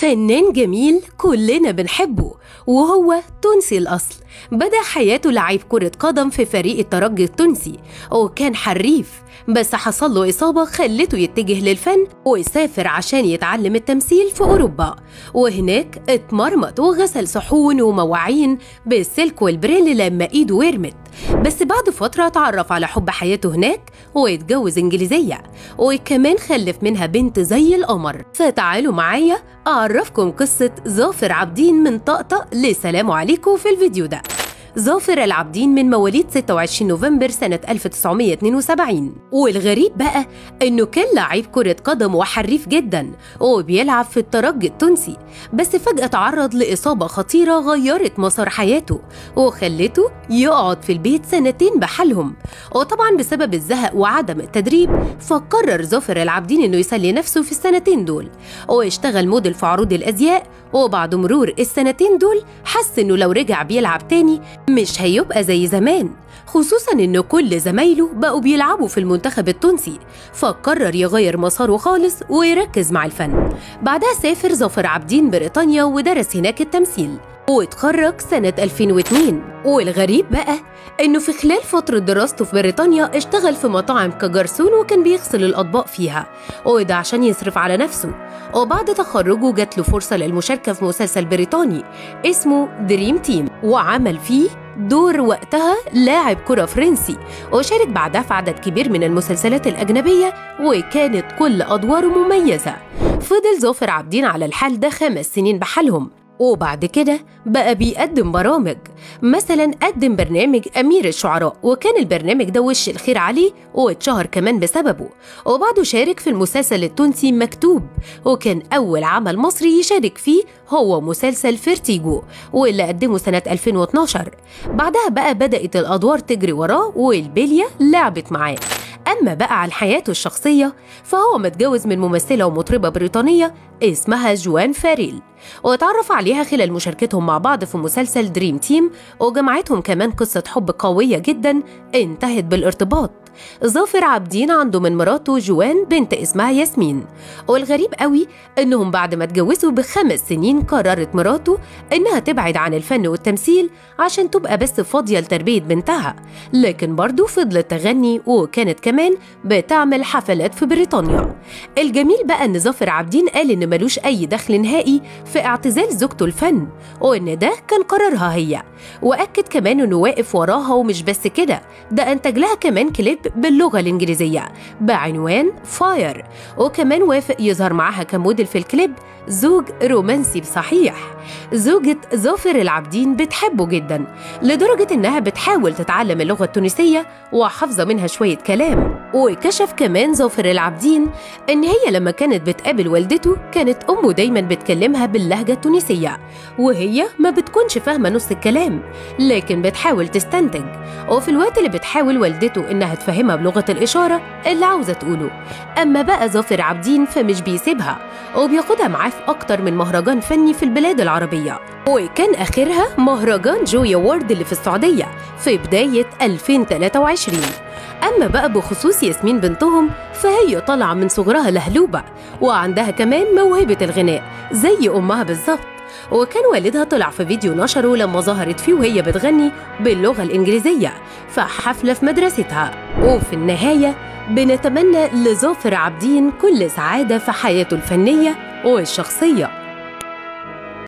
فنان جميل كلنا بنحبه وهو تونسي الأصل بدأ حياته لعيب كرة قدم في فريق الترجي التونسي وكان حريف بس حصل له إصابة خلته يتجه للفن وسافر عشان يتعلم التمثيل في أوروبا وهناك اتمرمط وغسل صحون ومواعين بالسلك والبريل لما إيده ورمت بس بعد فترة اتعرف على حب حياته هناك واتجوز إنجليزية وكمان خلف منها بنت زي القمر فتعالوا معايا أعرفكم قصة ظافر عابدين من طقطق لسلام عليكم في الفيديو ده ظافر العابدين من مواليد 26 نوفمبر سنة 1972 والغريب بقى إنه كان لعيب كرة قدم وحريف جدا وبيلعب في الترجي التونسي بس فجأة تعرض لإصابة خطيرة غيرت مسار حياته وخلته يقعد في البيت سنتين بحالهم وطبعا بسبب الزهق وعدم التدريب فقرر ظافر العابدين إنه يسلي نفسه في السنتين دول واشتغل موديل في عروض الأزياء وبعد مرور السنتين دول حس إنه لو رجع بيلعب تاني مش هيبقى زي زمان خصوصا ان كل زمايله بقوا بيلعبوا في المنتخب التونسي فقرر يغير مساره خالص ويركز مع الفن بعدها سافر ظافر عابدين بريطانيا ودرس هناك التمثيل واتخرج سنة 2002 والغريب بقى إنه في خلال فترة دراسته في بريطانيا اشتغل في مطاعم كجرسون وكان بيغسل الأطباق فيها وده عشان يصرف على نفسه وبعد تخرجه جات له فرصة للمشاركة في مسلسل بريطاني اسمه دريم تيم وعمل فيه دور وقتها لاعب كرة فرنسي وشارك بعدها في عدد كبير من المسلسلات الأجنبية وكانت كل أدواره مميزة فضل ظافر عابدين على الحال ده خمس سنين بحالهم وبعد كده بقى بيقدم برامج مثلا قدم برنامج أمير الشعراء وكان البرنامج ده وش الخير عليه واتشهر كمان بسببه وبعده شارك في المسلسل التونسي مكتوب وكان أول عمل مصري يشارك فيه هو مسلسل فيرتيجو واللي قدمه سنة 2012 بعدها بقى بدأت الأدوار تجري وراه والبلية لعبت معاه أما بقى عن حياته الشخصية فهو متجوز من ممثلة ومطربة بريطانية اسمها جوان فاريل واتعرف عليها خلال مشاركتهم مع بعض في مسلسل دريم تيم وجمعتهم كمان قصة حب قوية جدا انتهت بالارتباط ظافر عابدين عنده من مراته جوان بنت اسمها ياسمين والغريب قوي انهم بعد ما اتجوزوا بخمس سنين قررت مراته انها تبعد عن الفن والتمثيل عشان تبقى بس فاضيه لتربيه بنتها لكن برضه فضلت تغني وكانت كمان بتعمل حفلات في بريطانيا الجميل بقى ان ظافر عابدين قال ان ملوش اي دخل نهائي في اعتزال زوجته الفن وان ده كان قرارها هي واكد كمان انه واقف وراها ومش بس كده ده انتج لها كمان كليب باللغه الانجليزيه بعنوان فاير وكمان وافق يظهر معاها كموديل في الكليب زوج رومانسي بصحيح زوجة ظافر العابدين بتحبه جدا لدرجة إنها بتحاول تتعلم اللغة التونسية وحافظة منها شوية كلام وكشف كمان ظافر العابدين إن هي لما كانت بتقابل والدته كانت أمه دايما بتكلمها باللهجة التونسية وهي ما بتكونش فاهمة نص الكلام لكن بتحاول تستنتج وفي الوقت اللي بتحاول والدته إنها تفهمها بلغة الإشارة اللي عاوزة تقوله أما بقى ظافر عابدين فمش بيسيبها وبياخدها معاه في أكتر من مهرجان فني في البلاد العربية وكان آخرها مهرجان جويا وورد اللي في السعودية في بداية 2023 أما بقى بخصوص ياسمين بنتهم فهي طالعة من صغرها لهلوبة وعندها كمان موهبة الغناء زي أمها بالظبط وكان والدها طلع في فيديو نشره لما ظهرت فيه وهي بتغني باللغة الإنجليزية في حفلة في مدرستها وفي النهاية بنتمنى لظافر عابدين كل سعادة في حياته الفنية والشخصية